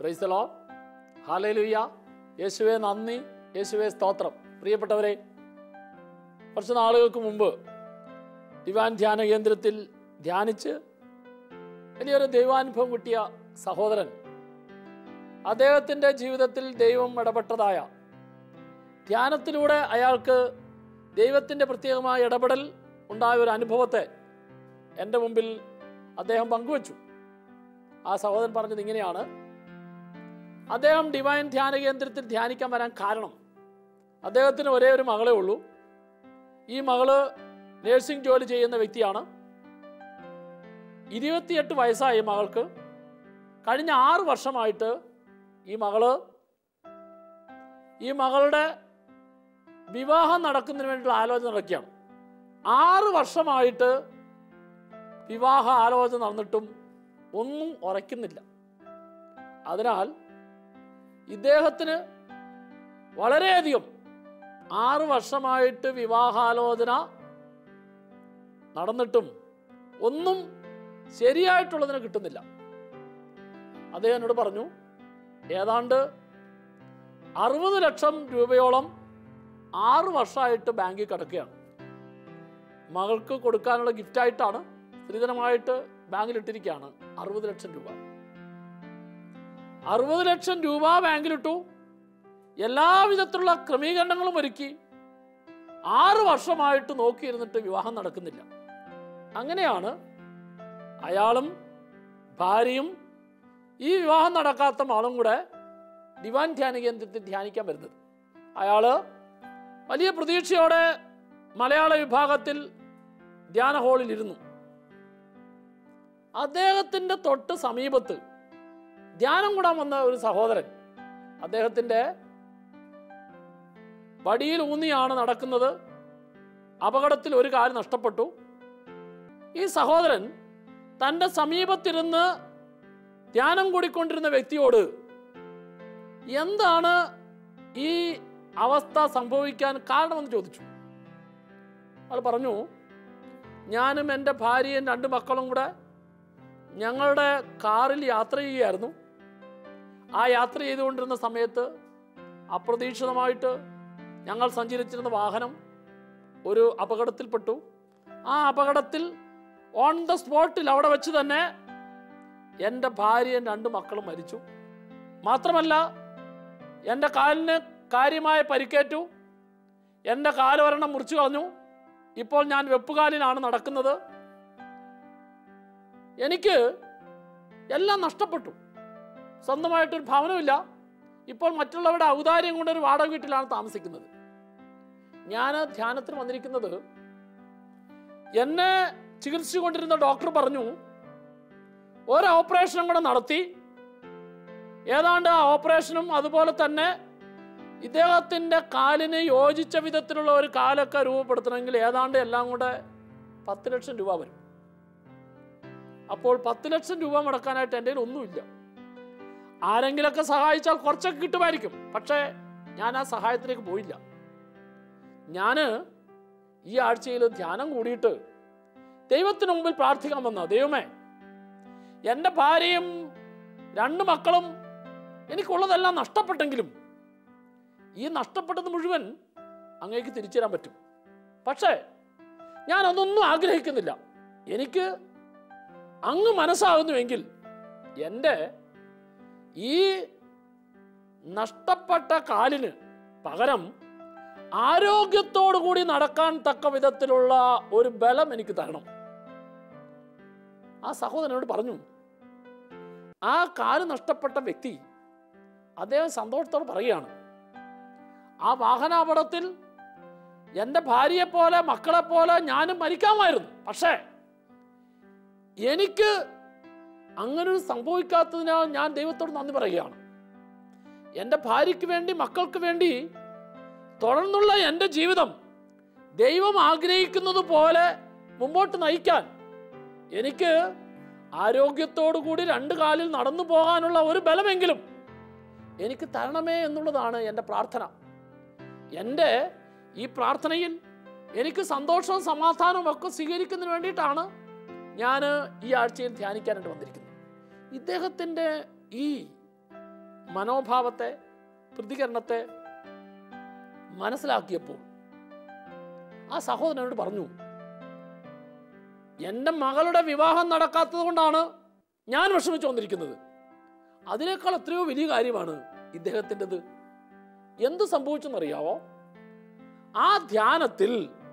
പ്രൈസലോ hallelujah യേശുവെ നന്ദി യേശുവെ സ്തോത്രം പ്രിയപ്പെട്ടവരെ കുറച്ച് നാളുകൾക്ക് മുമ്പ് ദിവാൻ ധ്യാന കേന്ദ്രത്തിൽ ധ്യാനിച്ച് വലിയൊരു ദൈവാനുഭവം കിട്ടിയ സഹോദരൻ അദ്ദേഹത്തിൻ്റെ ജീവിതത്തിൽ ദൈവം ഇടപെട്ടതായ ധ്യാനത്തിലൂടെ അയാൾക്ക് ദൈവത്തിൻ്റെ പ്രത്യേകമായ ഇടപെടൽ ഉണ്ടായ ഒരു അനുഭവത്തെ എൻ്റെ മുമ്പിൽ അദ്ദേഹം പങ്കുവച്ചു ആ സഹോദരൻ പറഞ്ഞത് ഇങ്ങനെയാണ് അദ്ദേഹം ഡിവൈൻ ധ്യാന കേന്ദ്രത്തിൽ ധ്യാനിക്കാൻ വരാൻ കാരണം അദ്ദേഹത്തിന് ഒരേ ഒരു മകളേ ഉള്ളൂ ഈ മകള് നേഴ്സിംഗ് ജോലി ചെയ്യുന്ന വ്യക്തിയാണ് ഇരുപത്തിയെട്ട് വയസ്സായി മകൾക്ക് കഴിഞ്ഞ ആറ് വർഷമായിട്ട് ഈ മകള് ഈ മകളുടെ വിവാഹം നടക്കുന്നതിന് വേണ്ടിയുള്ള ആലോചന നടക്കുകയാണ് ആറ് വർഷമായിട്ട് വിവാഹ ആലോചന നടന്നിട്ടും ഒന്നും ഉറയ്ക്കുന്നില്ല അതിനാൽ ഇദ്ദേഹത്തിന് വളരെയധികം ആറ് വർഷമായിട്ട് വിവാഹാലോചന നടന്നിട്ടും ഒന്നും ശരിയായിട്ടുള്ളതിന് കിട്ടുന്നില്ല അദ്ദേഹം എന്നോട് പറഞ്ഞു ഏതാണ്ട് അറുപത് ലക്ഷം രൂപയോളം ആറ് വർഷമായിട്ട് ബാങ്കിൽ കിടക്കുകയാണ് മകൾക്ക് കൊടുക്കാനുള്ള ഗിഫ്റ്റായിട്ടാണ് സ്ത്രീധനമായിട്ട് ബാങ്കിൽ ഇട്ടിരിക്കുകയാണ് അറുപത് ലക്ഷം രൂപ അറുപത് ലക്ഷം രൂപ ബാങ്കിലിട്ടു എല്ലാവിധത്തിലുള്ള ക്രമീകരണങ്ങളും ഒരുക്കി ആറ് വർഷമായിട്ട് നോക്കിയിരുന്നിട്ട് വിവാഹം നടക്കുന്നില്ല അങ്ങനെയാണ് അയാളും ഭാര്യയും ഈ വിവാഹം നടക്കാത്ത ആളും കൂടെ ദിവാൻ ധ്യാന കേന്ദ്രത്തിൽ ധ്യാനിക്കാൻ വരുന്നത് അയാള് വലിയ പ്രതീക്ഷയോടെ മലയാള വിഭാഗത്തിൽ ധ്യാന ഹാളിൽ ഇരുന്നു അദ്ദേഹത്തിന്റെ തൊട്ട് സമീപത്ത് ധ്യാനം കൂടാൻ വന്ന ഒരു സഹോദരൻ അദ്ദേഹത്തിന്റെ വടിയിൽ ഊന്നിയാണ് നടക്കുന്നത് അപകടത്തിൽ ഒരു കാല് നഷ്ടപ്പെട്ടു ഈ സഹോദരൻ തൻ്റെ സമീപത്തിരുന്ന് ധ്യാനം കൂടിക്കൊണ്ടിരുന്ന വ്യക്തിയോട് എന്താണ് ഈ അവസ്ഥ സംഭവിക്കാൻ കാരണമെന്ന് ചോദിച്ചു അയാൾ പറഞ്ഞു ഞാനും എൻ്റെ ഭാര്യയും രണ്ട് മക്കളും കൂടെ ഞങ്ങളുടെ കാറിൽ യാത്ര ചെയ്യുകയായിരുന്നു ആ യാത്ര ചെയ്തുകൊണ്ടിരുന്ന സമയത്ത് അപ്രതീക്ഷിതമായിട്ട് ഞങ്ങൾ സഞ്ചരിച്ചിരുന്ന വാഹനം ഒരു അപകടത്തിൽപ്പെട്ടു ആ അപകടത്തിൽ ഓൺ ദ സ്പോട്ടിൽ അവിടെ വെച്ച് തന്നെ എൻ്റെ ഭാര്യയും രണ്ട് മക്കളും മരിച്ചു മാത്രമല്ല എൻ്റെ കാലിന് കാര്യമായ പരിക്കേറ്റു എൻ്റെ കാലൊരെണ്ണം മുറിച്ചു കളഞ്ഞു ഇപ്പോൾ ഞാൻ വെപ്പുകാലിലാണ് നടക്കുന്നത് എനിക്ക് എല്ലാം നഷ്ടപ്പെട്ടു സ്വന്തമായിട്ടൊരു ഭവനമില്ല ഇപ്പോൾ മറ്റുള്ളവരുടെ ഔദാര്യം കൊണ്ട് ഒരു വാടക വീട്ടിലാണ് താമസിക്കുന്നത് ഞാൻ ധ്യാനത്തിന് വന്നിരിക്കുന്നത് എന്നെ ചികിത്സിച്ചുകൊണ്ടിരുന്ന ഡോക്ടർ പറഞ്ഞു ഒരു ഓപ്പറേഷനും കൂടെ നടത്തി ഏതാണ്ട് ആ ഓപ്പറേഷനും അതുപോലെ തന്നെ ഇദ്ദേഹത്തിൻ്റെ കാലിന് യോജിച്ച വിധത്തിലുള്ള ഒരു കാലൊക്കെ രൂപപ്പെടുത്തണമെങ്കിൽ ഏതാണ്ട് എല്ലാം കൂടെ പത്ത് ലക്ഷം രൂപ വരും അപ്പോൾ പത്ത് ലക്ഷം രൂപ മുടക്കാനായിട്ട് എൻ്റെ കയ്യിൽ ഒന്നുമില്ല ആരെങ്കിലൊക്കെ സഹായിച്ചാൽ കുറച്ചൊക്കെ കിട്ടുമായിരിക്കും പക്ഷേ ഞാൻ ആ സഹായത്തിലേക്ക് പോയില്ല ഞാൻ ഈ ആഴ്ചയിൽ ധ്യാനം കൂടിയിട്ട് ദൈവത്തിന് മുമ്പിൽ പ്രാർത്ഥിക്കാൻ വന്ന ദൈവമേ എൻ്റെ ഭാര്യയും രണ്ട് മക്കളും എനിക്കുള്ളതെല്ലാം നഷ്ടപ്പെട്ടെങ്കിലും ഈ നഷ്ടപ്പെട്ടത് മുഴുവൻ അങ്ങേക്ക് തിരിച്ചു തരാൻ പറ്റും പക്ഷേ ഞാൻ അതൊന്നും ആഗ്രഹിക്കുന്നില്ല എനിക്ക് അങ്ങ് മനസ്സാകുന്നുവെങ്കിൽ എൻ്റെ ഈ നഷ്ടപ്പെട്ട കാലിന് പകരം ആരോഗ്യത്തോടു കൂടി നടക്കാൻ തക്ക വിധത്തിലുള്ള ഒരു ബലം എനിക്ക് തരണം ആ സഹോദരനോട് പറഞ്ഞു ആ കാല് നഷ്ടപ്പെട്ട വ്യക്തി അദ്ദേഹം സന്തോഷത്തോടെ പറയുകയാണ് ആ വാഹനാപകടത്തിൽ എൻ്റെ ഭാര്യയെ പോലെ മക്കളെ പോലെ ഞാനും മരിക്കാമായിരുന്നു പക്ഷേ എനിക്ക് അങ്ങനൊരു സംഭവിക്കാത്തതിനാൽ ഞാൻ ദൈവത്തോട് നന്ദി പറയുകയാണ് എൻ്റെ ഭാര്യയ്ക്ക് വേണ്ടി മക്കൾക്ക് വേണ്ടി തുടർന്നുള്ള എൻ്റെ ജീവിതം ദൈവം ആഗ്രഹിക്കുന്നത് പോലെ മുമ്പോട്ട് നയിക്കാൻ എനിക്ക് ആരോഗ്യത്തോടു കൂടി രണ്ട് കാലിൽ നടന്നു പോകാനുള്ള ഒരു ബലമെങ്കിലും എനിക്ക് തരണമേ എന്നുള്ളതാണ് എൻ്റെ പ്രാർത്ഥന എൻ്റെ ഈ പ്രാർത്ഥനയിൽ എനിക്ക് സന്തോഷവും സമാധാനവും ഒക്കെ സ്വീകരിക്കുന്നതിന് വേണ്ടിയിട്ടാണ് ഞാൻ ഈ ആഴ്ചയിൽ ധ്യാനിക്കാനായിട്ട് വന്നിരിക്കുന്നത് ഇദ്ദേഹത്തിൻ്റെ ഈ മനോഭാവത്തെ പ്രതികരണത്തെ മനസ്സിലാക്കിയപ്പോൾ ആ സഹോദരനോട് പറഞ്ഞു എൻ്റെ മകളുടെ വിവാഹം നടക്കാത്തത് കൊണ്ടാണ് ഞാൻ വിഷമിച്ചു വന്നിരിക്കുന്നത് അതിനേക്കാൾ എത്രയോ വലിയ കാര്യമാണ് ഇദ്ദേഹത്തിൻ്റെത് എന്ത് സംഭവിച്ചെന്നറിയാവോ ആ ധ്യാനത്തിൽ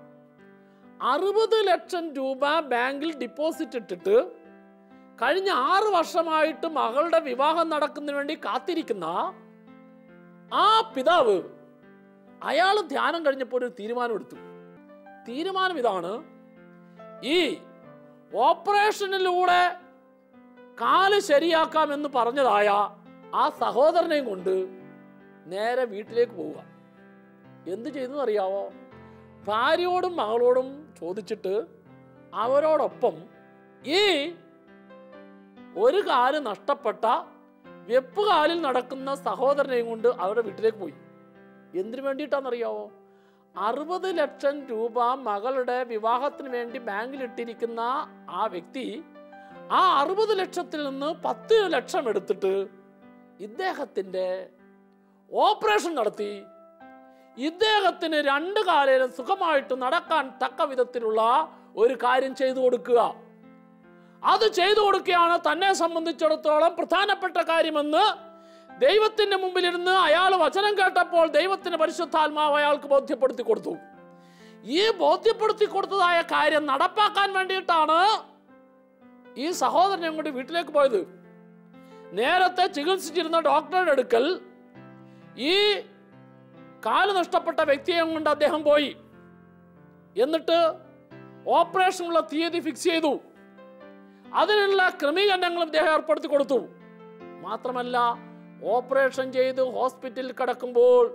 അറുപത് ലക്ഷം രൂപ ബാങ്കിൽ ഡിപ്പോസിറ്റ് ഇട്ടിട്ട് കഴിഞ്ഞ ആറ് വർഷമായിട്ട് മകളുടെ വിവാഹം നടക്കുന്നതിന് വേണ്ടി കാത്തിരിക്കുന്ന ആ പിതാവ് അയാൾ ധ്യാനം കഴിഞ്ഞപ്പോൾ ഒരു തീരുമാനമെടുത്തു തീരുമാനം ഇതാണ് ഈ ഓപ്പറേഷനിലൂടെ കാല് ശരിയാക്കാമെന്ന് പറഞ്ഞതായ ആ സഹോദരനെയും കൊണ്ട് നേരെ വീട്ടിലേക്ക് പോവുക എന്ത് ചെയ്തെന്നറിയാവോ ഭാര്യയോടും മകളോടും ചോദിച്ചിട്ട് അവരോടൊപ്പം ഈ ഒരു കാല് നഷ്ടപ്പെട്ട വെപ്പ് കാലിൽ നടക്കുന്ന സഹോദരനെയും കൊണ്ട് അവരുടെ വീട്ടിലേക്ക് പോയി എന്തിനു വേണ്ടിയിട്ടാണെന്നറിയാവോ അറുപത് ലക്ഷം രൂപ മകളുടെ വിവാഹത്തിന് വേണ്ടി ബാങ്കിൽ ഇട്ടിരിക്കുന്ന ആ വ്യക്തി ആ അറുപത് ലക്ഷത്തിൽ നിന്ന് പത്ത് ലക്ഷം എടുത്തിട്ട് ഇദ്ദേഹത്തിൻ്റെ ഓപ്പറേഷൻ നടത്തി ഇദ്ദേഹത്തിന് രണ്ട് കാലയിലും സുഖമായിട്ട് നടക്കാൻ തക്ക വിധത്തിലുള്ള ഒരു കാര്യം ചെയ്തു കൊടുക്കുക അത് ചെയ്തു കൊടുക്കുകയാണ് തന്നെ സംബന്ധിച്ചിടത്തോളം പ്രധാനപ്പെട്ട കാര്യമെന്ന് ദൈവത്തിന്റെ മുമ്പിലിരുന്ന് അയാൾ വചനം കേട്ടപ്പോൾ ദൈവത്തിന്റെ പരിശുദ്ധാത്മാവ് അയാൾക്ക് ബോധ്യപ്പെടുത്തി കൊടുത്തു ഈ ബോധ്യപ്പെടുത്തി കൊടുത്തതായ കാര്യം നടപ്പാക്കാൻ വേണ്ടിയിട്ടാണ് ഈ സഹോദരൻ അങ്ങോട്ട് വീട്ടിലേക്ക് പോയത് നേരത്തെ ചികിത്സിച്ചിരുന്ന ഡോക്ടറുടെ അടുക്കൽ ഈ കാല് നഷ്ടപ്പെട്ട വ്യക്തിയെ കൊണ്ട് അദ്ദേഹം പോയി എന്നിട്ട് ഓപ്പറേഷനുള്ള തീയതി ഫിക്സ് ചെയ്തു അതിനുള്ള ക്രമീകരണങ്ങളും അദ്ദേഹം ഏർപ്പെടുത്തി കൊടുത്തു മാത്രമല്ല ഓപ്പറേഷൻ ചെയ്ത് ഹോസ്പിറ്റലിൽ കിടക്കുമ്പോൾ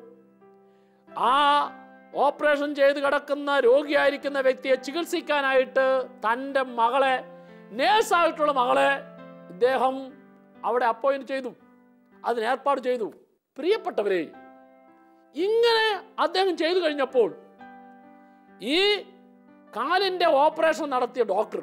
ആ ഓപ്പറേഷൻ ചെയ്ത് കിടക്കുന്ന രോഗിയായിരിക്കുന്ന വ്യക്തിയെ ചികിത്സിക്കാനായിട്ട് തൻ്റെ മകളെ നേഴ്സായിട്ടുള്ള മകളെ ഇദ്ദേഹം അവിടെ അപ്പോയിന്റ് ചെയ്തു അതിന് ഏർപ്പാട് ചെയ്തു പ്രിയപ്പെട്ടവരെ ഇങ്ങനെ അദ്ദേഹം ചെയ്തു കഴിഞ്ഞപ്പോൾ ഈ കാലിൻ്റെ ഓപ്പറേഷൻ നടത്തിയ ഡോക്ടർ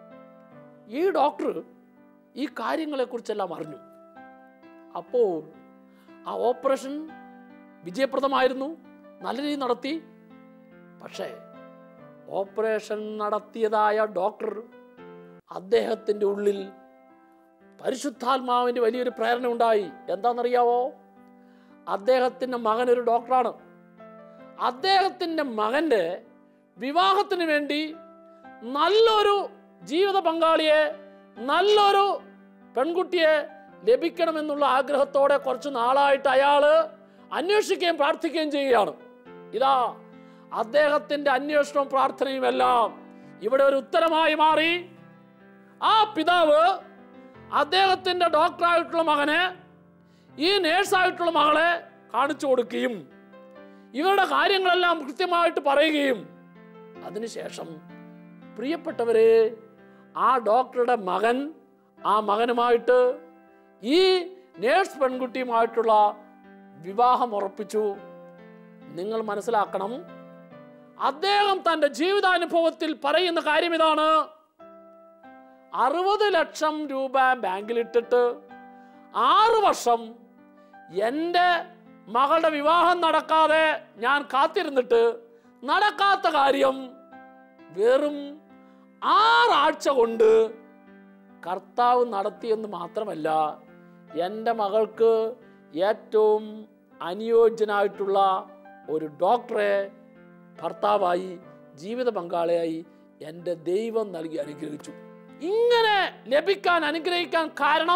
ഈ ഡോക്ടർ ഈ കാര്യങ്ങളെക്കുറിച്ചെല്ലാം അറിഞ്ഞു അപ്പോൾ ആ ഓപ്പറേഷൻ വിജയപ്രദമായിരുന്നു നല്ല രീതിയിൽ നടത്തി പക്ഷേ ഓപ്പറേഷൻ നടത്തിയതായ ഡോക്ടർ അദ്ദേഹത്തിൻ്റെ ഉള്ളിൽ പരിശുദ്ധാത്മാവിൻ്റെ വലിയൊരു പ്രേരണ ഉണ്ടായി എന്താണെന്നറിയാവോ അദ്ദേഹത്തിൻ്റെ മകൻ ഒരു ഡോക്ടറാണ് അദ്ദേഹത്തിൻ്റെ മകൻ്റെ വിവാഹത്തിന് വേണ്ടി നല്ലൊരു ജീവിത പങ്കാളിയെ നല്ലൊരു പെൺകുട്ടിയെ ലഭിക്കണമെന്നുള്ള ആഗ്രഹത്തോടെ കുറച്ച് നാളായിട്ട് അയാൾ അന്വേഷിക്കുകയും പ്രാർത്ഥിക്കുകയും ചെയ്യുകയാണ് ഇതാ അദ്ദേഹത്തിൻ്റെ അന്വേഷണവും പ്രാർത്ഥനയും എല്ലാം ഇവിടെ ഒരു ഉത്തരമായി മാറി ആ പിതാവ് അദ്ദേഹത്തിൻ്റെ ഡോക്ടറായിട്ടുള്ള മകനെ ഈ നേഴ്സായിട്ടുള്ള മകളെ കാണിച്ചു കൊടുക്കുകയും ഇവരുടെ കാര്യങ്ങളെല്ലാം കൃത്യമായിട്ട് പറയുകയും അതിനുശേഷം പ്രിയപ്പെട്ടവരെ ആ ഡോക്ടറുടെ മകൻ ആ മകനുമായിട്ട് ഈ നേഴ്സ് പെൺകുട്ടിയുമായിട്ടുള്ള വിവാഹം ഉറപ്പിച്ചു നിങ്ങൾ മനസ്സിലാക്കണം അദ്ദേഹം തൻ്റെ ജീവിതാനുഭവത്തിൽ പറയുന്ന കാര്യം ഇതാണ് അറുപത് ലക്ഷം രൂപ ബാങ്കിലിട്ടിട്ട് ആറ് വർഷം എൻ്റെ മകളുടെ വിവാഹം നടക്കാതെ ഞാൻ കാത്തിരുന്നിട്ട് നടക്കാത്ത കാര്യം വെറും ആറാഴ്ച കൊണ്ട് കർത്താവ് നടത്തിയെന്ന് മാത്രമല്ല എൻ്റെ മകൾക്ക് ഏറ്റവും അനുയോജ്യനായിട്ടുള്ള ഒരു ഡോക്ടറെ ഭർത്താവായി ജീവിത പങ്കാളിയായി എൻ്റെ ദൈവം നൽകി അനുഗ്രഹിച്ചു ഇങ്ങനെ ലഭിക്കാൻ അനുഗ്രഹിക്കാൻ കാരണം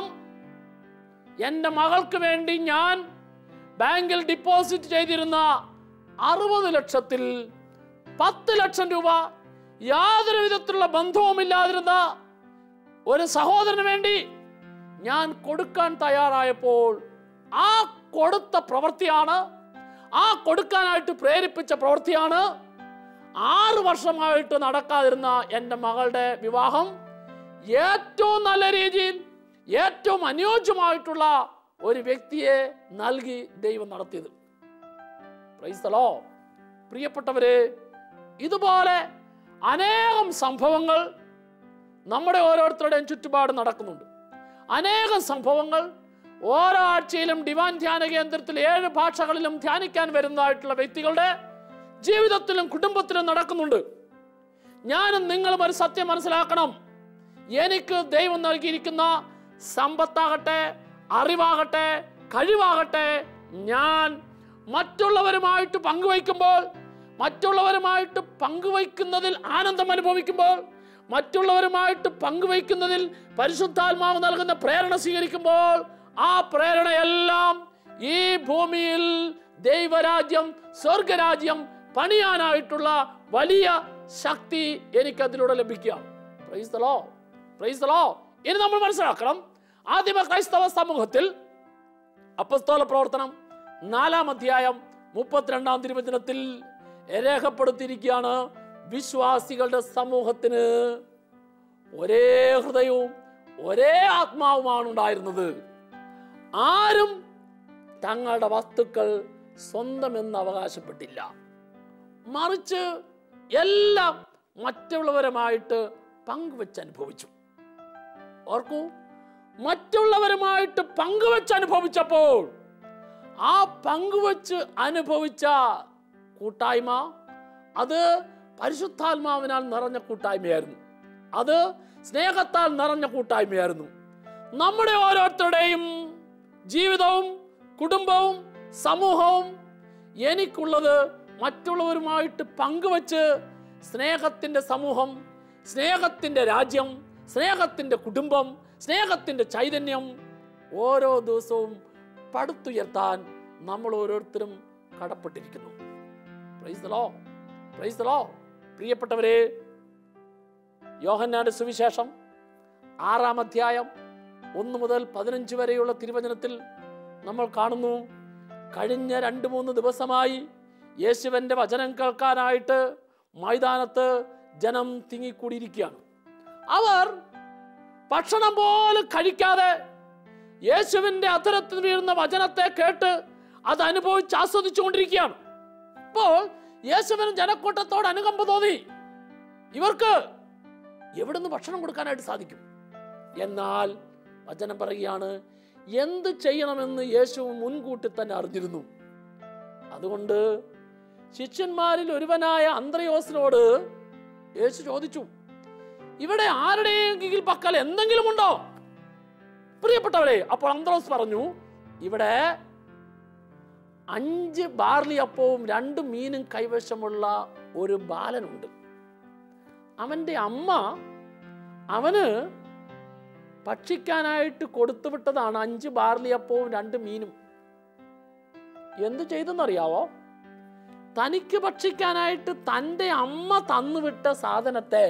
എൻ്റെ മകൾക്ക് വേണ്ടി ഞാൻ ബാങ്കിൽ ഡിപ്പോസിറ്റ് ചെയ്തിരുന്ന അറുപത് ലക്ഷത്തിൽ പത്ത് ലക്ഷം രൂപ യാതൊരു വിധത്തിലുള്ള ബന്ധവുമില്ലാതിരുന്ന ഒരു സഹോദരന് വേണ്ടി ഞാൻ കൊടുക്കാൻ തയ്യാറായപ്പോൾ ആ കൊടുത്ത പ്രവൃത്തിയാണ് ആ കൊടുക്കാനായിട്ട് പ്രേരിപ്പിച്ച പ്രവൃത്തിയാണ് ആറ് വർഷമായിട്ട് നടക്കാതിരുന്ന എൻ്റെ മകളുടെ വിവാഹം ഏറ്റവും നല്ല രീതിയിൽ ഏറ്റവും അനുയോജ്യമായിട്ടുള്ള ഒരു വ്യക്തിയെ നൽകി ദൈവം നടത്തിയത് പ്രൈസ്തലോ പ്രിയപ്പെട്ടവരെ ഇതുപോലെ അനേകം സംഭവങ്ങൾ നമ്മുടെ ഓരോരുത്തരുടെയും ചുറ്റുപാട് നടക്കുന്നുണ്ട് അനേകം സംഭവങ്ങൾ ഓരോ ആഴ്ചയിലും ഡിവാൻ ധ്യാന കേന്ദ്രത്തിൽ ഏഴ് ഭാഷകളിലും ധ്യാനിക്കാൻ വരുന്നതായിട്ടുള്ള വ്യക്തികളുടെ ജീവിതത്തിലും കുടുംബത്തിലും നടക്കുന്നുണ്ട് ഞാനും നിങ്ങളും ഒരു സത്യം മനസ്സിലാക്കണം എനിക്ക് ദൈവം നൽകിയിരിക്കുന്ന സമ്പത്താകട്ടെ അറിവാകട്ടെ കഴിവാകട്ടെ ഞാൻ മറ്റുള്ളവരുമായിട്ട് പങ്കുവയ്ക്കുമ്പോൾ മറ്റുള്ളവരുമായിട്ട് പങ്കുവയ്ക്കുന്നതിൽ ആനന്ദം അനുഭവിക്കുമ്പോൾ മറ്റുള്ളവരുമായിട്ട് പങ്കുവയ്ക്കുന്നതിൽ പരിശുദ്ധാത്മാവ് നൽകുന്ന പ്രേരണ സ്വീകരിക്കുമ്പോൾ ആ പ്രേരണയെല്ലാം ഈ ഭൂമിയിൽ ദൈവരാജ്യം സ്വർഗരാജ്യം പണിയാനായിട്ടുള്ള വലിയ ശക്തി എനിക്കതിലൂടെ ലഭിക്കാം praise the Lord praise the Lord ഇനി നമ്മൾ മനസ്സിലാക്കണം ആദിമ ക്രൈസ്തവ സമൂഹത്തിൽ അപ്പസ്തോല പ്രവർത്തനം നാലാം അധ്യായം മുപ്പത്തിരണ്ടാം തിരുവചനത്തിൽ രേഖപ്പെടുത്തിയിരിക്കുകയാണ് വിശ്വാസികളുടെ സമൂഹത്തിന് ഒരേ ഹൃദയവും ഒരേ ആത്മാവുമാണ് ഉണ്ടായിരുന്നത് ആരും തങ്ങളുടെ വസ്തുക്കൾ സ്വന്തമെന്ന് അവകാശപ്പെട്ടില്ല മറിച്ച് എല്ലാം മറ്റുള്ളവരുമായിട്ട് പങ്കുവെച്ച് അനുഭവിച്ചു ഓർക്കൂ മറ്റുള്ളവരുമായിട്ട് പങ്കുവെച്ച് അനുഭവിച്ചപ്പോൾ ആ പങ്കുവെച്ച് അനുഭവിച്ച കൂട്ടായ്മ അത് പരിശുദ്ധാത്മാവിനാൽ നിറഞ്ഞ കൂട്ടായ്മയായിരുന്നു അത് സ്നേഹത്താൽ നിറഞ്ഞ കൂട്ടായ്മയായിരുന്നു നമ്മുടെ ഓരോരുത്തരുടെയും ജീവിതവും കുടുംബവും സമൂഹവും എനിക്കുള്ളത് മറ്റുള്ളവരുമായിട്ട് പങ്കുവച്ച് സ്നേഹത്തിൻ്റെ സമൂഹം സ്നേഹത്തിൻ്റെ രാജ്യം സ്നേഹത്തിൻ്റെ കുടുംബം സ്നേഹത്തിൻ്റെ ചൈതന്യം ഓരോ ദിവസവും പടുത്തുയർത്താൻ നമ്മൾ ഓരോരുത്തരും കടപ്പെട്ടിരിക്കുന്നു praise the Lord praise the Lord പ്രിയപ്പെട്ടവരെ യോഹന്നാന്റെ സുവിശേഷം ആറാം അധ്യായം ഒന്ന് മുതൽ പതിനഞ്ച് വരെയുള്ള തിരുവചനത്തിൽ നമ്മൾ കാണുന്നു കഴിഞ്ഞ രണ്ട് മൂന്ന് ദിവസമായി യേശുവിൻ്റെ വചനം കേൾക്കാനായിട്ട് മൈതാനത്ത് ജനം തിങ്ങിക്കൂടിയിരിക്കുകയാണ് അവർ ഭക്ഷണം പോലും കഴിക്കാതെ യേശുവിൻ്റെ അധരത്തിൽ വീഴുന്ന വചനത്തെ കേട്ട് അത് അനുഭവിച്ച് ആസ്വദിച്ചുകൊണ്ടിരിക്കുകയാണ് അപ്പോൾ യേശുവിന് ജനക്കൂട്ടത്തോട് അനുകമ്പ തോന്നി ഇവർക്ക് എവിടുന്ന് ഭക്ഷണം കൊടുക്കാനായിട്ട് സാധിക്കും എന്നാൽ വചനം പറയുകയാണ് എന്ത് ചെയ്യണമെന്ന് യേശു മുൻകൂട്ടി തന്നെ അറിഞ്ഞിരുന്നു അതുകൊണ്ട് ശിഷ്യന്മാരിൽ ഒരുവനായ അന്ത്രയോസിനോട് യേശു ചോദിച്ചു ഇവിടെ ആരുടെയെങ്കിലും പക്കൽ എന്തെങ്കിലും ഉണ്ടോ പ്രിയപ്പെട്ടവരെ അപ്പോൾ അന്ത്രോസ് പറഞ്ഞു ഇവിടെ അഞ്ച് ബാർലി അപ്പവും രണ്ട് മീനും കൈവശമുള്ള ഒരു ബാലനുണ്ട് അവൻ്റെ അമ്മ അവന് ഭക്ഷിക്കാനായിട്ട് കൊടുത്തുവിട്ടതാണ് അഞ്ച് ബാർലി അപ്പവും രണ്ട് മീനും എന്തു ചെയ്തെന്നറിയാവോ തനിക്ക് ഭക്ഷിക്കാനായിട്ട് തൻ്റെ അമ്മ തന്നുവിട്ട സാധനത്തെ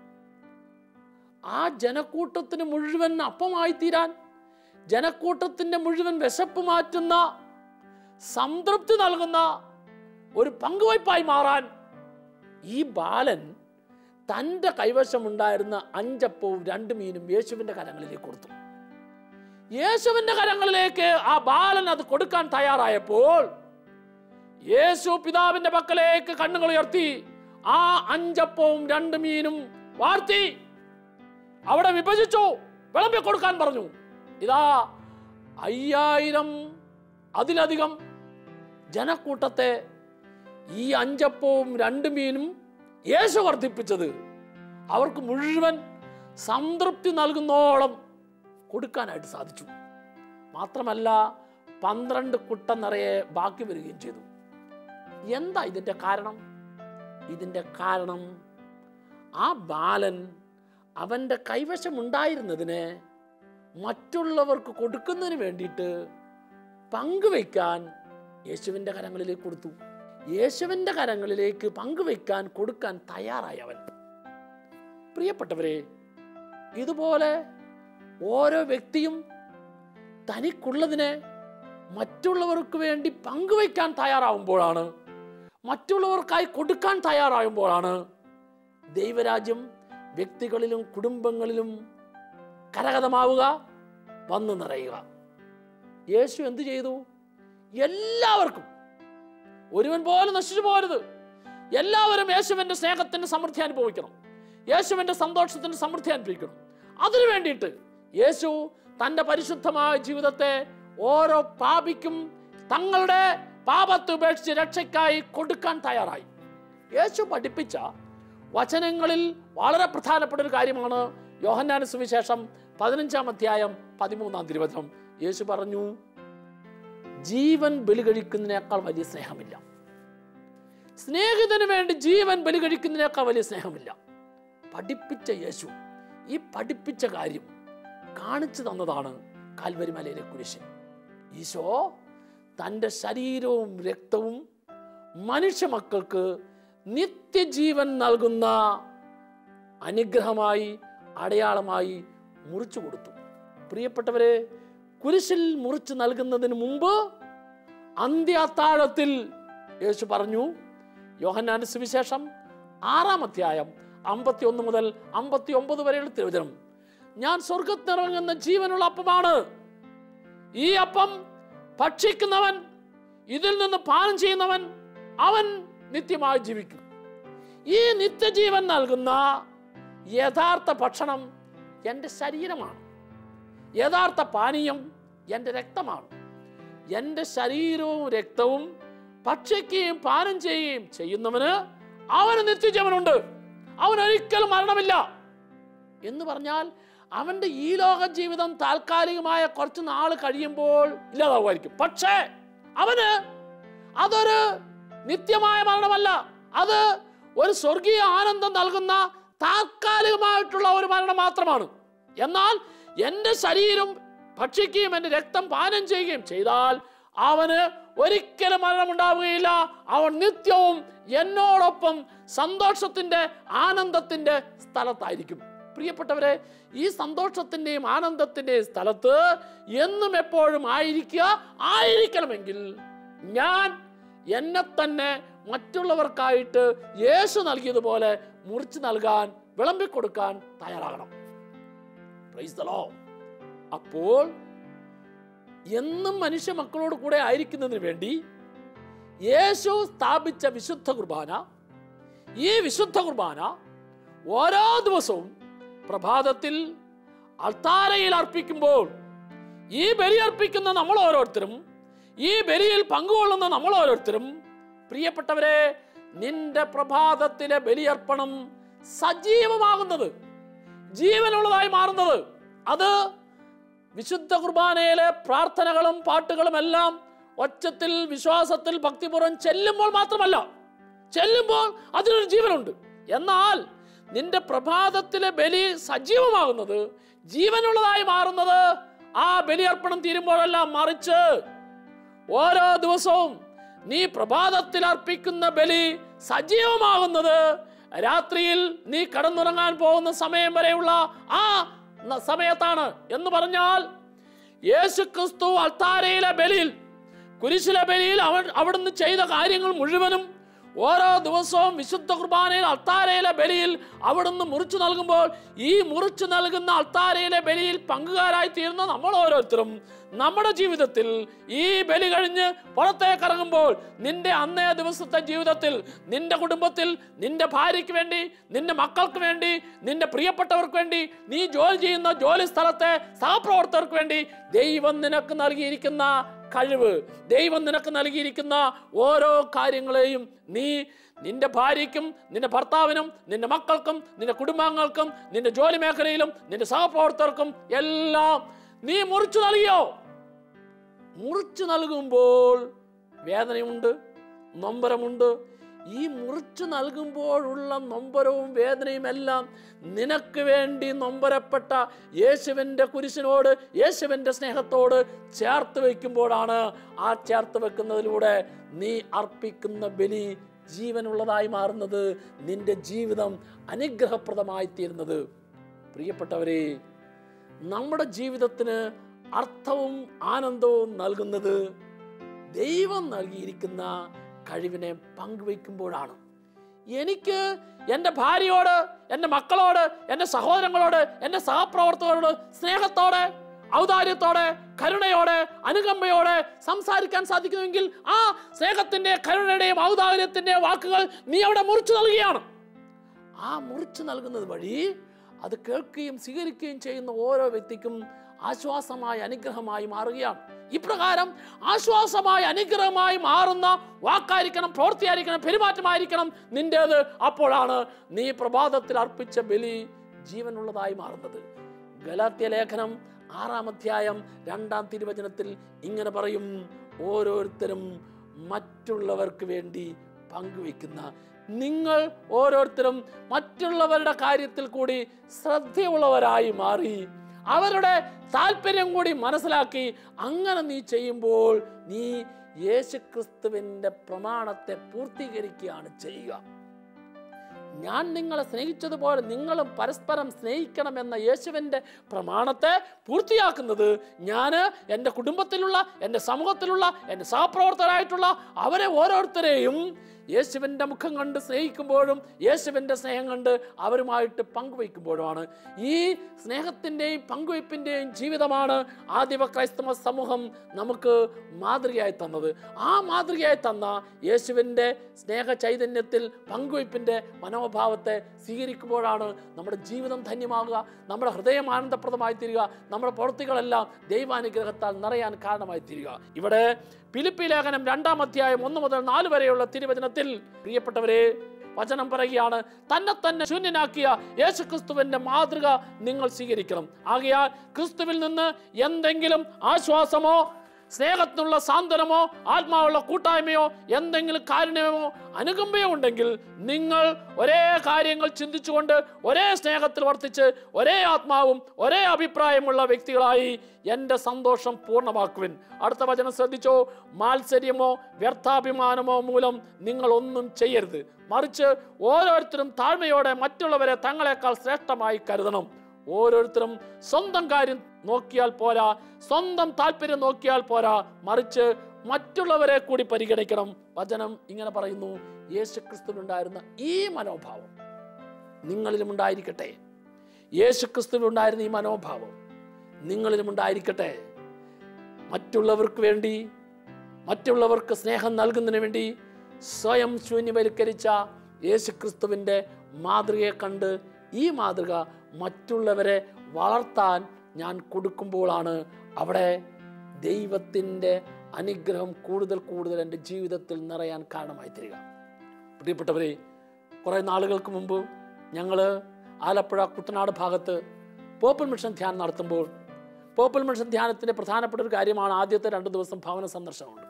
ആ ജനക്കൂട്ടത്തിന് മുഴുവൻ അപ്പമായി തീരാൻ ജനക്കൂട്ടത്തിന്റെ മുഴുവൻ വിശപ്പ് മാറ്റുന്ന സംതൃപ്തി നൽകുന്ന ഒരു പങ്കുവയ്പായി മാറാൻ ഈ ബാലൻ തൻ്റെ കൈവശമുണ്ടായിരുന്ന അഞ്ചപ്പവും രണ്ട് മീനും യേശുവിൻ്റെ കരങ്ങളിലേക്ക് കൊടുത്തു യേശുവിൻ്റെ കരങ്ങളിലേക്ക് ആ ബാലൻ അത് കൊടുക്കാൻ തയ്യാറായപ്പോൾ യേശു പിതാവിന്റെ പക്കലേക്ക് കണ്ണുകൾ ഉയർത്തി ആ അഞ്ചപ്പവും രണ്ട് മീനും വാർത്തി അവിടെ വിഭജിച്ചു വിളമ്പി കൊടുക്കാൻ പറഞ്ഞു ഇതാ അയ്യായിരം അതിലധികം ജനക്കൂട്ടത്തെ ഈ അഞ്ചപ്പവും രണ്ട് മീനും യേശു വർദ്ധിപ്പിച്ചത് അവർക്ക് മുഴുവൻ സംതൃപ്തി നൽകുന്നോളം കൊടുക്കാനായിട്ട് സാധിച്ചു മാത്രമല്ല പന്ത്രണ്ട് കുട്ട നിറയെ ബാക്കി വരികയും ചെയ്തു എന്താ ഇതിൻ്റെ കാരണം ഇതിൻ്റെ കാരണം ആ ബാലൻ അവൻ്റെ കൈവശമുണ്ടായിരുന്നതിനെ മറ്റുള്ളവർക്ക് കൊടുക്കുന്നതിന് വേണ്ടിയിട്ട് പങ്കുവയ്ക്കാൻ യേശുവിൻ്റെ കരങ്ങളിലേക്ക് കൊടുത്തു യേശുവിൻ്റെ കരങ്ങളിലേക്ക് പങ്കുവയ്ക്കാൻ കൊടുക്കാൻ തയ്യാറായവൻ പ്രിയപ്പെട്ടവരെ ഇതുപോലെ ഓരോ വ്യക്തിയും തനിക്കുള്ളതിനെ മറ്റുള്ളവർക്ക് വേണ്ടി പങ്കുവയ്ക്കാൻ തയ്യാറാവുമ്പോഴാണ് മറ്റുള്ളവർക്കായി കൊടുക്കാൻ തയ്യാറാവുമ്പോഴാണ് ദൈവരാജ്യം വ്യക്തികളിലും കുടുംബങ്ങളിലും കരകതമാവുക വന്നു നിറയുക യേശു എന്തു ചെയ്തു എല്ലാവർക്കും ഒരുവൻ പോലും നശിച്ചു പോരുത് എല്ലാവരും യേശുവിൻ്റെ സ്നേഹത്തിൻ്റെ സമൃദ്ധി അനുഭവിക്കണം യേശുവിൻ്റെ സന്തോഷത്തിൻ്റെ സമൃദ്ധി അനുഭവിക്കണം അതിനു വേണ്ടിയിട്ട് യേശു തൻ്റെ പരിശുദ്ധമായ ജീവിതത്തെ ഓരോ പാപിക്കും തങ്ങളുടെ പാപത്തെ ഉപേക്ഷിച്ച് രക്ഷയ്ക്കായി കൊടുക്കാൻ തയ്യാറായി യേശു പഠിപ്പിച്ച വചനങ്ങളിൽ വളരെ പ്രധാനപ്പെട്ട ഒരു കാര്യമാണ് യോഹന്നാന സുവിശേഷം പതിനഞ്ചാം അധ്യായം പതിമൂന്നാം തിരുവചനം യേശു പറഞ്ഞു ജീവൻ ബലി കഴിക്കുന്നതിനേക്കാൾ വലിയ സ്നേഹമില്ല സ്നേഹിതന് വേണ്ടി ജീവൻ ബലി കഴിക്കുന്നതിനേക്കാൾ വലിയ സ്നേഹമില്ല പഠിപ്പിച്ച യേശു ഈ പഠിപ്പിച്ച കാര്യം കാണിച്ചു തന്നതാണ് കാൽവരി മലയിലെ കുരിശൻ ഈശോ തൻ്റെ ശരീരവും രക്തവും മനുഷ്യ മക്കൾക്ക് നിത്യജീവൻ നൽകുന്ന അനുഗ്രഹമായി അടയാളമായി മുറിച്ചു കൊടുത്തു പ്രിയപ്പെട്ടവരെ കുരിശിൽ മുറിച്ച് നൽകുന്നതിന് മുമ്പ് അന്ത്യാത്താഴത്തിൽ യേശു പറഞ്ഞു യോഹന്നാന്റെ സുവിശേഷം ആറാം അധ്യായം അമ്പത്തി ഒന്ന് മുതൽ അമ്പത്തി ഒമ്പത് വരെയുള്ള തിരുവചനം ഞാൻ സ്വർഗത്തിനിറങ്ങുന്ന ജീവനുള്ള അപ്പമാണ് ഈ അപ്പം ഭക്ഷിക്കുന്നവൻ ഇതിൽ നിന്ന് പാനം ചെയ്യുന്നവൻ അവൻ നിത്യമായി ജീവിക്കും ഈ നിത്യജീവൻ നൽകുന്ന യഥാർത്ഥ ഭക്ഷണം എൻ്റെ ശരീരമാണ് യഥാർത്ഥ പാനീയം എൻ്റെ രക്തമാണ് എൻ്റെ ശരീരവും രക്തവും ഭക്ഷിക്കുകയും പാനം ചെയ്യുകയും ചെയ്യുന്നവന് അവന് നിത്യജീവനുണ്ട് അവൻ ഒരിക്കലും മരണമില്ല എന്ന് പറഞ്ഞാൽ അവൻ്റെ ഈ ലോക ജീവിതം താൽക്കാലികമായ കുറച്ച് നാൾ കഴിയുമ്പോൾ ഇല്ലാതാവുമായിരിക്കും പക്ഷേ അവന് അതൊരു നിത്യമായ മരണമല്ല അത് ഒരു സ്വർഗീയ ആനന്ദം നൽകുന്ന താൽക്കാലികമായിട്ടുള്ള ഒരു മരണം മാത്രമാണ് എന്നാൽ എൻ്റെ ശരീരം ഭക്ഷിക്കുകയും എൻ്റെ രക്തം പാനം ചെയ്യുകയും ചെയ്താൽ അവന് ഒരിക്കലും മരണമുണ്ടാവുകയില്ല അവൻ നിത്യവും എന്നോടൊപ്പം സന്തോഷത്തിൻ്റെ ആനന്ദത്തിൻ്റെ സ്ഥലത്തായിരിക്കും പ്രിയപ്പെട്ടവരെ ഈ സന്തോഷത്തിൻ്റെയും ആനന്ദത്തിൻ്റെയും സ്ഥലത്ത് എന്നും എപ്പോഴും ആയിരിക്കുക ആയിരിക്കണമെങ്കിൽ ഞാൻ എന്നെ തന്നെ മറ്റുള്ളവർക്കായിട്ട് യേശു നൽകിയതുപോലെ മുറിച്ച് നൽകാൻ വിളമ്പിക്കൊടുക്കാൻ തയ്യാറാകണം Praise the Lord. അപ്പോൾ എന്നും മനുഷ്യ മക്കളോട് കൂടെ ആയിരിക്കുന്നതിന് വേണ്ടി യേശു സ്ഥാപിച്ച വിശുദ്ധ കുർബാന ഈ വിശുദ്ധ കുർബാന ഓരോ ദിവസവും പ്രഭാതത്തിൽ അൾത്താരയിൽ അർപ്പിക്കുമ്പോൾ ഈ ബലി അർപ്പിക്കുന്ന നമ്മൾ ഓരോരുത്തരും ഈ ബലിയിൽ പങ്കുകൊള്ളുന്ന നമ്മൾ ഓരോരുത്തരും പ്രിയപ്പെട്ടവരെ നിന്റെ പ്രഭാതത്തിലെ ബലിയർപ്പണം സജീവമാകുന്നത് ജീവനുള്ളതായി മാറുന്നത് അത് വിശുദ്ധ കുർബാനയിലെ പ്രാർത്ഥനകളും പാട്ടുകളും എല്ലാം ഒച്ചത്തിൽ വിശ്വാസത്തിൽ ഭക്തിപൂർവ്വം ചെല്ലുമ്പോൾ മാത്രമല്ല ചെല്ലുമ്പോൾ അതിനൊരു ജീവനുണ്ട് എന്നാൽ നിന്റെ പ്രഭാതത്തിലെ ബലി സജീവമാകുന്നത് ജീവനുള്ളതായി മാറുന്നത് ആ ബലിയർപ്പണം തീരുമ്പോഴല്ല മറിച്ച് ഓരോ ദിവസവും നീ പ്രഭാതത്തിൽ അർപ്പിക്കുന്ന ബലി സജീവമാകുന്നത് രാത്രിയിൽ നീ കടന്നുറങ്ങാൻ പോകുന്ന സമയം വരെയുള്ള ആ ന- സമയത്താണ് എന്ന് പറഞ്ഞാൽ യേശു ക്രിസ്തു അൾത്താരയിലെ ബലിയിൽ കുരിശിലെ ബലിയിൽ അവൻ അവിടുന്ന് ചെയ്ത കാര്യങ്ങൾ മുഴുവനും ഓരോ ദിവസവും വിശുദ്ധ കുർബാനയിൽ അൾത്താരയിലെ ബലിയിൽ അവിടുന്ന് മുറിച്ചു നൽകുമ്പോൾ ഈ മുറിച്ചു നൽകുന്ന അൾത്താരയിലെ ബലിയിൽ പങ്കുകാരായി തീരുന്ന നമ്മൾ ഓരോരുത്തരും നമ്മുടെ ജീവിതത്തിൽ ഈ ബലി കഴിഞ്ഞ് പുറത്തേക്ക് ഇറങ്ങുമ്പോൾ നിന്റെ അന്നേ ദിവസത്തെ ജീവിതത്തിൽ നിന്റെ കുടുംബത്തിൽ നിന്റെ ഭാര്യയ്ക്ക് വേണ്ടി നിന്റെ മക്കൾക്ക് വേണ്ടി നിന്റെ പ്രിയപ്പെട്ടവർക്ക് വേണ്ടി നീ ജോലി ചെയ്യുന്ന ജോലി സ്ഥലത്തെ സഹപ്രവർത്തകർക്ക് വേണ്ടി ദൈവം നിനക്ക് നൽകിയിരിക്കുന്ന കഴിവ് ദൈവം നിനക്ക് നൽകിയിരിക്കുന്ന ഓരോ കാര്യങ്ങളെയും നീ നിന്റെ ഭാര്യയ്ക്കും നിന്റെ ഭർത്താവിനും നിന്റെ മക്കൾക്കും നിന്റെ കുടുംബാംഗങ്ങൾക്കും നിന്റെ ജോലി മേഖലയിലും നിന്റെ സഹപ്രവർത്തകർക്കും എല്ലാം നീ മുറിച്ചു നൽകിയോ മുറിച്ചു നൽകുമ്പോൾ വേദനയുണ്ട് നൊമ്പരമുണ്ട് ഈ മുറിച്ചു നൽകുമ്പോഴുള്ള നൊമ്പരവും വേദനയും എല്ലാം നിനക്ക് വേണ്ടി നൊമ്പരപ്പെട്ട യേശുവിൻ്റെ കുരിശിനോട് യേശുവിൻ്റെ സ്നേഹത്തോട് ചേർത്ത് വയ്ക്കുമ്പോഴാണ് ആ ചേർത്ത് വെക്കുന്നതിലൂടെ നീ അർപ്പിക്കുന്ന ബലി ജീവനുള്ളതായി മാറുന്നത് നിന്റെ ജീവിതം അനുഗ്രഹപ്രദമായി തീരുന്നത് പ്രിയപ്പെട്ടവരെ നമ്മുടെ ജീവിതത്തിന് അർത്ഥവും ആനന്ദവും നൽകുന്നത് ദൈവം നൽകിയിരിക്കുന്ന കഴിവിനെ പങ്കുവയ്ക്കുമ്പോഴാണ് എനിക്ക് എൻ്റെ ഭാര്യയോട് എൻ്റെ മക്കളോട് എൻ്റെ സഹോദരങ്ങളോട് എൻ്റെ സഹപ്രവർത്തകരോട് സ്നേഹത്തോടെ ഔദാര്യത്തോടെ കരുണയോടെ അനുകമ്പയോടെ സംസാരിക്കാൻ സാധിക്കുമെങ്കിൽ ആ സ്നേഹത്തിൻ്റെ കരുണയുടെയും ഔദാര്യത്തിൻ്റെയും വാക്കുകൾ നീ അവിടെ മുറിച്ചു നൽകുകയാണ് ആ മുറിച്ചു നൽകുന്നത് വഴി അത് കേൾക്കുകയും സ്വീകരിക്കുകയും ചെയ്യുന്ന ഓരോ വ്യക്തിക്കും ആശ്വാസമായ അനുഗ്രഹമായി മാറുകയാണ് ഇപ്രകാരം ആശ്വാസമായ അനുഗ്രഹമായി മാറുന്ന വാക്കായിരിക്കണം പ്രവൃത്തിയായിരിക്കണം പെരുമാറ്റമായിരിക്കണം നിന്റേത് അപ്പോഴാണ് നീ പ്രഭാതത്തിൽ അർപ്പിച്ച ബലി ജീവനുള്ളതായി മാറുന്നത് ഗലാത്യ ലേഖനം ആറാം അധ്യായം രണ്ടാം തിരുവചനത്തിൽ ഇങ്ങനെ പറയും ഓരോരുത്തരും മറ്റുള്ളവർക്ക് വേണ്ടി പങ്കുവെക്കുന്ന നിങ്ങൾ ഓരോരുത്തരും മറ്റുള്ളവരുടെ കാര്യത്തിൽ കൂടി ശ്രദ്ധയുള്ളവരായി മാറി അവരുടെ താല്പര്യം കൂടി മനസ്സിലാക്കി അങ്ങനെ നീ ചെയ്യുമ്പോൾ നീ യേശുക്രിസ്തുവിൻ്റെ പ്രമാണത്തെ പൂർത്തീകരിക്കുകയാണ് ചെയ്യുക ഞാൻ നിങ്ങളെ സ്നേഹിച്ചതുപോലെ നിങ്ങളും പരസ്പരം സ്നേഹിക്കണമെന്ന യേശുവിൻ്റെ പ്രമാണത്തെ പൂർത്തിയാക്കുന്നത് ഞാൻ എൻ്റെ കുടുംബത്തിലുള്ള എൻ്റെ സമൂഹത്തിലുള്ള എൻ്റെ സഹപ്രവർത്തകരായിട്ടുള്ള അവരെ ഓരോരുത്തരെയും യേശുവിൻ്റെ മുഖം കണ്ട് സ്നേഹിക്കുമ്പോഴും യേശുവിൻ്റെ സ്നേഹം കണ്ട് അവരുമായിട്ട് പങ്കുവയ്ക്കുമ്പോഴുമാണ് ഈ സ്നേഹത്തിൻ്റെയും പങ്കുവയ്പ്പിൻ്റെയും ജീവിതമാണ് ആദിവ ക്രൈസ്തവ സമൂഹം നമുക്ക് മാതൃകയായി തന്നത് ആ മാതൃകയായി തന്ന യേശുവിൻ്റെ സ്നേഹ ചൈതന്യത്തിൽ പങ്കുവയ്പ്പിൻ്റെ മനോഭാവത്തെ സ്വീകരിക്കുമ്പോഴാണ് നമ്മുടെ ജീവിതം ധന്യമാകുക നമ്മുടെ ഹൃദയം ആനന്ദപ്രദമായി തീരുക നമ്മുടെ പ്രവൃത്തികളെല്ലാം ദൈവാനുഗ്രഹത്താൽ നിറയാൻ കാരണമായി തീരുക ഇവിടെ ഫിലിപ്പി ലേഖനം രണ്ടാം അധ്യായം ഒന്ന് മുതൽ നാല് വരെയുള്ള തിരുവചനത്തിൽ പ്രിയപ്പെട്ടവരെ വചനം പറയുകയാണ് തന്നെ തന്നെ ശൂന്യനാക്കിയ യേശുക്രിസ്തുവിന്റെ മാതൃക നിങ്ങൾ സ്വീകരിക്കണം ആകയാൽ ക്രിസ്തുവിൽ നിന്ന് എന്തെങ്കിലും ആശ്വാസമോ സ്നേഹത്തിനുള്ള സാന്ത്വനമോ ആത്മാവുള്ള കൂട്ടായ്മയോ എന്തെങ്കിലും കാരുണ്യമോ അനുകമ്പയോ ഉണ്ടെങ്കിൽ നിങ്ങൾ ഒരേ കാര്യങ്ങൾ ചിന്തിച്ചുകൊണ്ട് ഒരേ സ്നേഹത്തിൽ വർത്തിച്ച് ഒരേ ആത്മാവും ഒരേ അഭിപ്രായമുള്ള വ്യക്തികളായി എൻ്റെ സന്തോഷം പൂർണ്ണമാക്കുവിൻ അടുത്ത വചനം ശ്രദ്ധിച്ചോ മാത്സര്യമോ വ്യർത്ഥാഭിമാനമോ മൂലം നിങ്ങൾ ഒന്നും ചെയ്യരുത് മറിച്ച് ഓരോരുത്തരും താഴ്മയോടെ മറ്റുള്ളവരെ തങ്ങളെക്കാൾ ശ്രേഷ്ഠമായി കരുതണം ഓരോരുത്തരും സ്വന്തം കാര്യം നോക്കിയാൽ പോരാ സ്വന്തം താല്പര്യം നോക്കിയാൽ പോരാ മറിച്ച് മറ്റുള്ളവരെ കൂടി പരിഗണിക്കണം വചനം ഇങ്ങനെ പറയുന്നു യേശുക്രിസ്തുവിനുണ്ടായിരുന്ന ഈ മനോഭാവം നിങ്ങളിലും ഉണ്ടായിരിക്കട്ടെ യേശുക്രിസ്തുവിനുണ്ടായിരുന്ന ഈ മനോഭാവം നിങ്ങളിലും ഉണ്ടായിരിക്കട്ടെ മറ്റുള്ളവർക്ക് വേണ്ടി മറ്റുള്ളവർക്ക് സ്നേഹം നൽകുന്നതിന് വേണ്ടി സ്വയം ശൂന്യവൽക്കരിച്ച യേശുക്രിസ്തുവിൻ്റെ മാതൃകയെ കണ്ട് ഈ മാതൃക മറ്റുള്ളവരെ വളർത്താൻ ഞാൻ കൊടുക്കുമ്പോഴാണ് അവിടെ ദൈവത്തിൻ്റെ അനുഗ്രഹം കൂടുതൽ കൂടുതൽ എൻ്റെ ജീവിതത്തിൽ നിറയാൻ കാരണമായി തരിക പ്രിയപ്പെട്ടവരെ കുറേ നാളുകൾക്ക് മുമ്പ് ഞങ്ങൾ ആലപ്പുഴ കുട്ടനാട് ഭാഗത്ത് പോപ്പൽ മിഷൻ ധ്യാനം നടത്തുമ്പോൾ പോപ്പൽ മിഷൻ ധ്യാനത്തിൻ്റെ പ്രധാനപ്പെട്ട ഒരു കാര്യമാണ് ആദ്യത്തെ രണ്ട് ദിവസം ഭവന സന്ദർശനമുണ്ട്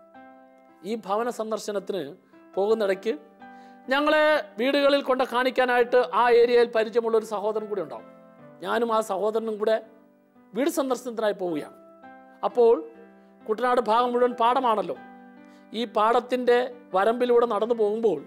ഈ ഭവന സന്ദർശനത്തിന് പോകുന്നിടയ്ക്ക് ഞങ്ങളെ വീടുകളിൽ കൊണ്ട് കാണിക്കാനായിട്ട് ആ ഏരിയയിൽ പരിചയമുള്ള ഒരു സഹോദരൻ കൂടി ഉണ്ടാവും ഞാനും ആ സഹോദരനും കൂടെ വീട് സന്ദർശനത്തിനായി പോവുകയാണ് അപ്പോൾ കുട്ടനാട് ഭാഗം മുഴുവൻ പാടമാണല്ലോ ഈ പാടത്തിൻ്റെ വരമ്പിലൂടെ നടന്നു പോകുമ്പോൾ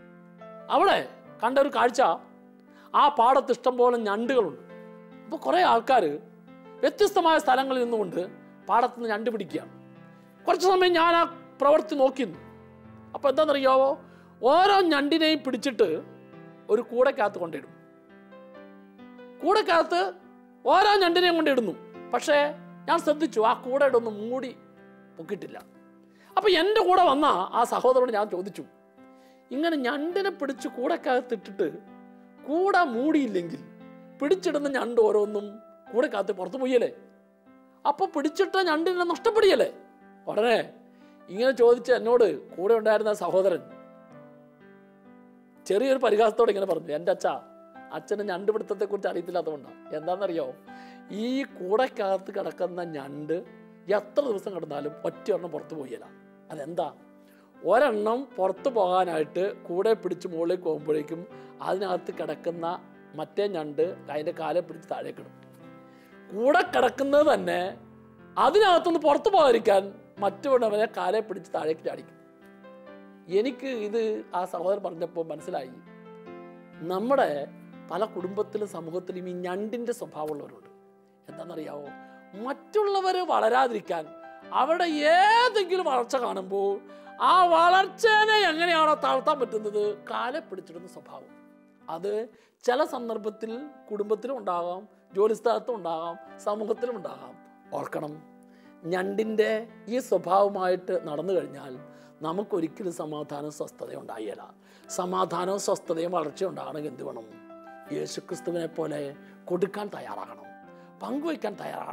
അവിടെ കണ്ട ഒരു കാഴ്ച ആ പാടത്ത് ഇഷ്ടംപോലെ ഞണ്ടുകളുണ്ട് അപ്പോൾ കുറേ ആൾക്കാർ വ്യത്യസ്തമായ സ്ഥലങ്ങളിൽ നിന്നുകൊണ്ട് പാടത്ത് നിന്ന് ഞണ്ട് പിടിക്കുകയാണ് കുറച്ച് സമയം ഞാൻ ആ പ്രവൃത്തി നോക്കിയിരുന്നു അപ്പോൾ എന്താണെന്നറിയാവോ ഓരോ ഞണ്ടിനെയും പിടിച്ചിട്ട് ഒരു കൂടക്കകത്ത് കൊണ്ടിടും കൂടക്കകത്ത് ഓരോ ഞണ്ടിനെയും കൊണ്ടിടുന്നു പക്ഷേ ഞാൻ ശ്രദ്ധിച്ചു ആ കൂടയുടെ ഒന്ന് മൂടി പൊക്കിയിട്ടില്ല അപ്പോൾ എൻ്റെ കൂടെ വന്ന ആ സഹോദരനോട് ഞാൻ ചോദിച്ചു ഇങ്ങനെ ഞണ്ടിനെ പിടിച്ച് കൂടക്കകത്ത് ഇട്ടിട്ട് കൂട മൂടിയില്ലെങ്കിൽ പിടിച്ചിടുന്ന ഞണ്ട് ഓരോന്നും കൂടക്കകത്ത് പുറത്തു പോയല്ലേ അപ്പോൾ പിടിച്ചിട്ട ഞണ്ടിനെ നഷ്ടപ്പെടുകയല്ലേ ഉടനെ ഇങ്ങനെ ചോദിച്ച എന്നോട് കൂടെ ഉണ്ടായിരുന്ന സഹോദരൻ ചെറിയൊരു പരിഹാസത്തോടെ ഇങ്ങനെ പറഞ്ഞു എൻ്റെ അച്ഛ അച്ഛന് ഞണ്ട് പിടുത്തത്തെക്കുറിച്ച് അറിയത്തില്ലാത്തതുകൊണ്ടാണ് എന്താണെന്നറിയോ ഈ കൂടക്കകത്ത് കിടക്കുന്ന ഞണ്ട് എത്ര ദിവസം കിടന്നാലും ഒറ്റ എണ്ണം പുറത്തു പോയില്ല അതെന്താ ഒരെണ്ണം പുറത്തു പോകാനായിട്ട് കൂടെ പിടിച്ച് മുകളിലേക്ക് പോകുമ്പോഴേക്കും അതിനകത്ത് കിടക്കുന്ന മറ്റേ ഞണ്ട് അതിൻ്റെ കാലെ പിടിച്ച് താഴേക്കിടും കൂടെ കിടക്കുന്നത് തന്നെ അതിനകത്തുനിന്ന് പുറത്തു പോകാതിരിക്കാൻ മറ്റുള്ളവനെ കാലെ പിടിച്ച് താഴേക്ക് ചാടിക്കും എനിക്ക് ഇത് ആ സഹോദരൻ പറഞ്ഞപ്പോൾ മനസ്സിലായി നമ്മുടെ പല കുടുംബത്തിലും സമൂഹത്തിലും ഈ ഞണ്ടിൻ്റെ സ്വഭാവമുള്ളവരുണ്ട് എന്താണെന്നറിയാവോ മറ്റുള്ളവർ വളരാതിരിക്കാൻ അവിടെ ഏതെങ്കിലും വളർച്ച കാണുമ്പോൾ ആ വളർച്ചേനെ എങ്ങനെയാണോ താഴ്ത്താൻ പറ്റുന്നത് കാലെ പിടിച്ചിടുന്ന സ്വഭാവം അത് ചില സന്ദർഭത്തിൽ കുടുംബത്തിലും ഉണ്ടാകാം ജോലിസ്ഥലത്തും ഉണ്ടാകാം സമൂഹത്തിലും ഉണ്ടാകാം ഓർക്കണം ഞണ്ടിൻ്റെ ഈ സ്വഭാവമായിട്ട് നടന്നു കഴിഞ്ഞാൽ നമുക്കൊരിക്കലും സമാധാനം സ്വസ്ഥതയും ഉണ്ടായില്ല സമാധാനവും സ്വസ്ഥതയും വളർച്ചയും ഉണ്ടാകണമെങ്കിൽ എന്ത് വേണം യേശുക്രിസ്തുവിനെ പോലെ കൊടുക്കാൻ തയ്യാറാകണം പങ്കുവയ്ക്കാൻ തയ്യാറാകണം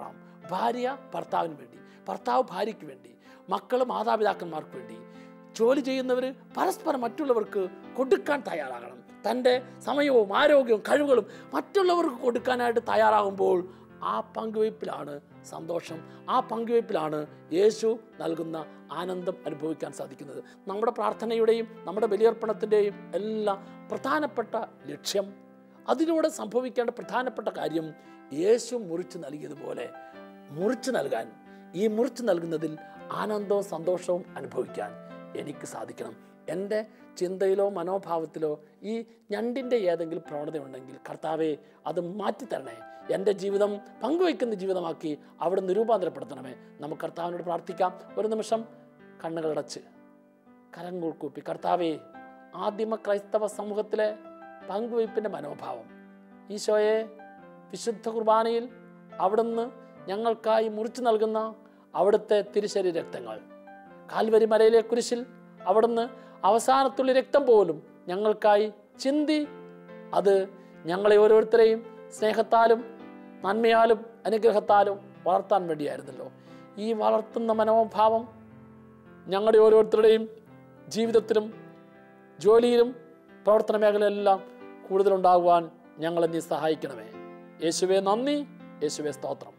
ഭാര്യ ഭർത്താവിന് വേണ്ടി ഭർത്താവ് ഭാര്യയ്ക്ക് വേണ്ടി മക്കൾ മാതാപിതാക്കന്മാർക്ക് വേണ്ടി ജോലി ചെയ്യുന്നവർ പരസ്പരം മറ്റുള്ളവർക്ക് കൊടുക്കാൻ തയ്യാറാകണം തൻ്റെ സമയവും ആരോഗ്യവും കഴിവുകളും മറ്റുള്ളവർക്ക് കൊടുക്കാനായിട്ട് തയ്യാറാകുമ്പോൾ ആ പങ്കുവയ്പ്പിലാണ് സന്തോഷം ആ പങ്കുവയ്പ്പിലാണ് യേശു നൽകുന്ന ആനന്ദം അനുഭവിക്കാൻ സാധിക്കുന്നത് നമ്മുടെ പ്രാർത്ഥനയുടെയും നമ്മുടെ ബലിയർപ്പണത്തിൻ്റെയും എല്ലാം പ്രധാനപ്പെട്ട ലക്ഷ്യം അതിലൂടെ സംഭവിക്കേണ്ട പ്രധാനപ്പെട്ട കാര്യം യേശു മുറിച്ച് നൽകിയതുപോലെ മുറിച്ച് നൽകാൻ ഈ മുറിച്ച് നൽകുന്നതിൽ ആനന്ദവും സന്തോഷവും അനുഭവിക്കാൻ എനിക്ക് സാധിക്കണം എൻ്റെ ചിന്തയിലോ മനോഭാവത്തിലോ ഈ ഞണ്ടിൻ്റെ ഏതെങ്കിലും പ്രവണത ഉണ്ടെങ്കിൽ കർത്താവെ അത് മാറ്റിത്തരണേ എൻ്റെ ജീവിതം പങ്കുവയ്ക്കുന്ന ജീവിതമാക്കി അവിടെ നിരൂപാന്തരപ്പെടുത്തണമേ നമുക്ക് കർത്താവിനോട് പ്രാർത്ഥിക്കാം ഒരു നിമിഷം കണ്ണുകളടച്ച് കരങ്ങൾ കൂപ്പി കർത്താവെ ആദിമ ക്രൈസ്തവ സമൂഹത്തിലെ പങ്കുവയ്പ്പിൻ്റെ മനോഭാവം ഈശോയെ വിശുദ്ധ കുർബാനയിൽ അവിടുന്ന് ഞങ്ങൾക്കായി മുറിച്ചു നൽകുന്ന അവിടുത്തെ തിരുശരീര രക്തങ്ങൾ കാൽവരി മലയിലെ കുരിശിൽ അവിടുന്ന് അവസാനത്തുള്ള രക്തം പോലും ഞങ്ങൾക്കായി ചിന്തി അത് ഞങ്ങളെ ഓരോരുത്തരെയും സ്നേഹത്താലും നന്മയാലും അനുഗ്രഹത്താലും വളർത്താൻ വേണ്ടിയായിരുന്നല്ലോ ഈ വളർത്തുന്ന മനോഭാവം ഞങ്ങളുടെ ഓരോരുത്തരുടെയും ജീവിതത്തിലും ജോലിയിലും പ്രവർത്തന മേഖലയിലെല്ലാം കൂടുതലുണ്ടാകുവാൻ ഞങ്ങളെ നീ സഹായിക്കണമേ യേശുവെ നന്ദി യേശുവെ സ്തോത്രം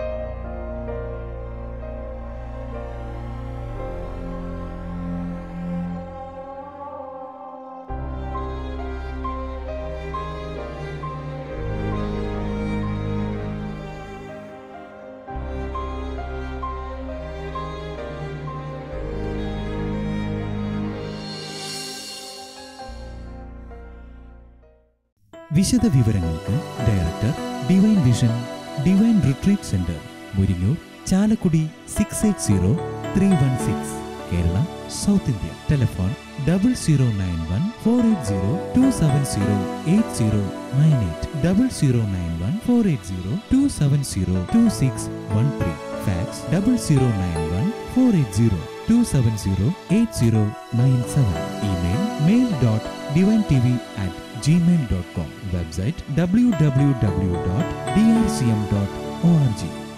വിശദ വിവരങ്ങൾക്ക് director divine vision divine retreat centre Muringoor Chalakudy six eight zero three one six Kerala south India telephone double zero nine one four eight zero two seven zero eight zero nine eight double zero nine one four eight zero two seven zero two six one three fax double zero nine one four eight zero two seven zero eight zero nine seven email mail dot divine T V at gmail.com website www.drcm.org